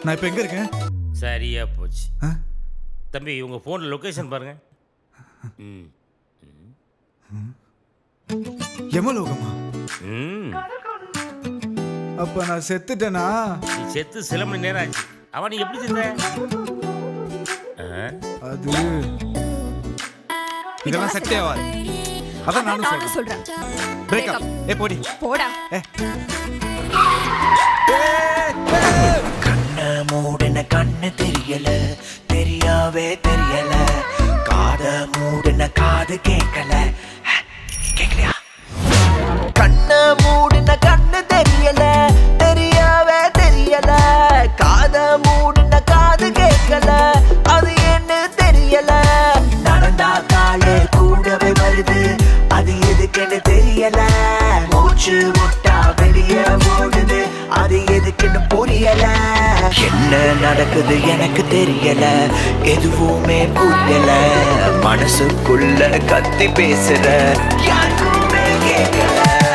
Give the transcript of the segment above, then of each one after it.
நான் இப்போ எங்கே இருக்கேன் சரியா போச்சு ஆ? தம்பி உங்க ஃபோனில் லொக்கேஷன் பாருங்க ம் யமலோகமா ம் அப்போ நான் செத்துட்டேனா நீ செத்து சில மணி நேரம் ஆச்சு அவன் நீ எப்படி செத்த ஆ? அது இதெல்லாம் செட்டே ஆகாது அதான் நானும் நானும் சொல்றேன் சொல்றேன் பிரேக்கப் ஏ போடி போடா கண்ண மூடின கண்ணு தெரியல தெரியாவே தெரியல காத மூடின காது கேட்கல கேட்கலையா கண்ண மூடின கண்ணு தெரியல தெரியாவே தெரியல காத மூடின காது கேட்கல அது என்ன தெரியல நடந்தா காலே கூடவே வருது அது எதுக்குன்னு தெரியல மூச்சு முட்டா வெளியே ஓடுது அது எதுக்குன்னு புரியல என்ன நடக்குது எனக்கு தெரியல எதுவுமே புரியல மனசுக்குள்ள கத்தி பேசுற யாருக்குமே கேட்கல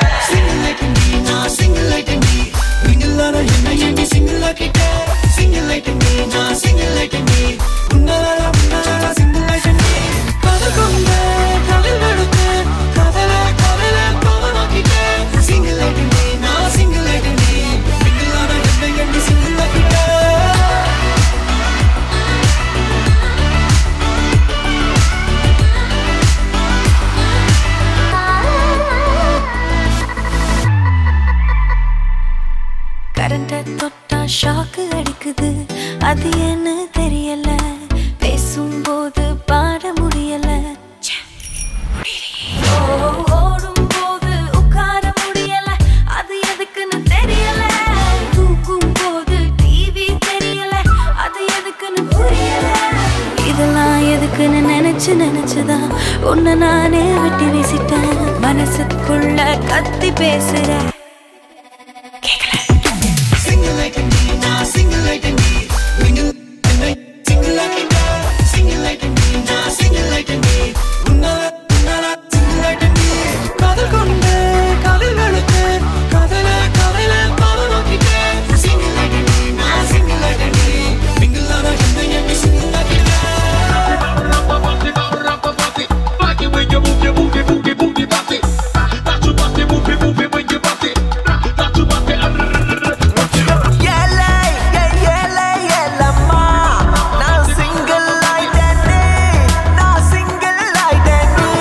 கரண்ட தொட்டா ஷாக்கு அடிக்குது அது என்ன தெரியல பேசும்போது பாட முடியல ச்சே, முடியலையே. ஓ, ஓடும்போது உட்கார முடியல அது எதுக்குன்னு தெரியல தூக்கும் போது டிவி தெரியல அது எதுக்குன்னு புரியல இதெல்லாம் எதுக்குன்னு நினைச்சு நினைச்சுதான் உன்னை நானே விட்டு வீசிட்டேன் மனசுக்குள்ள கத்தி பேசுற ஏலே, ஏ, ஏலே, ஏலம்மா. நான் single ஆயிட்டேனே, நான் single ஆயிட்டேனே.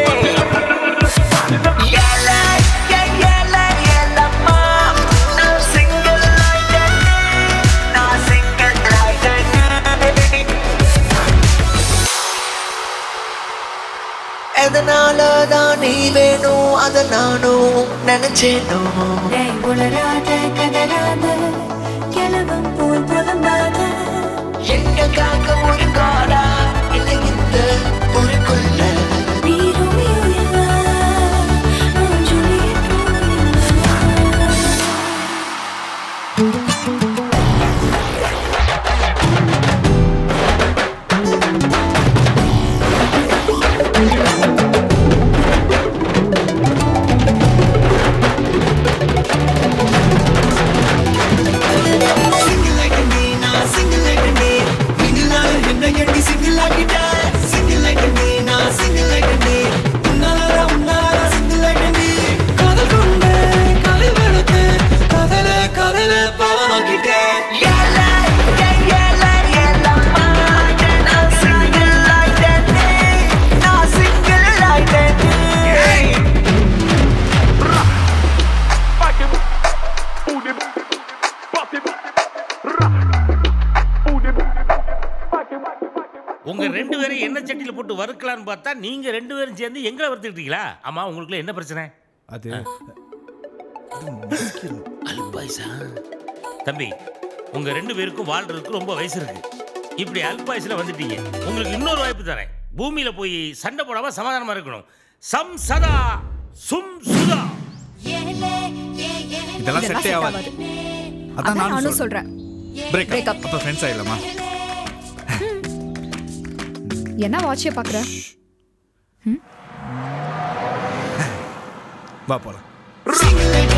ஏலே, ஏ, ஏலே, ஏலம்மா. நான் single ஆயிட்டேனே, நான் single ஆயிட்டேனே. எதனாலதான் நீ வேணும் அத நானும் நினைச்சேனோ டேய் உளராத கதராத கிழவன் போல் புலம்பாத என்ன காக்க ஒரு காடா இல்லை இந்த ஒரு கொல்ல நீ ரோமியோ இல்ல நான் ஜூலியட்டோ இல்ல உங்க ரெண்டு பேரும் என்ன சட்டியில போட்டு வறுக்கலான்னு பார்த்தா நீங்க ரெண்டு பேரும் சேர்ந்து எங்களை வறுத்துக்கிட்டீங்களா ஆமா உங்களுக்குள்ள என்ன பிரச்சனை அது அல்பாயுசா தம்பி உங்க ரெண்டு பேருக்கும் வாழ்றதுக்கு ரொம்ப வயசு இருக்கு இப்படி அல்பாயுசுல வந்துட்டீங்க உங்களுக்கு இன்னொரு வாய்ப்பு தரேன் பூமியில போய் சண்டை போடாம சமாதானமா இருக்கணும் சம் சதா சும் சுதா இதெல்லாம் செட்டே ஆகாது அதான் நானும் சொல்றேன் பிரேக்கப் Breakup. அப்போ ஃப்ரெண்ட்ஸ் ஆயிடலாமா என்ன வாட்சிய பாக்குற வா போலாம் Single like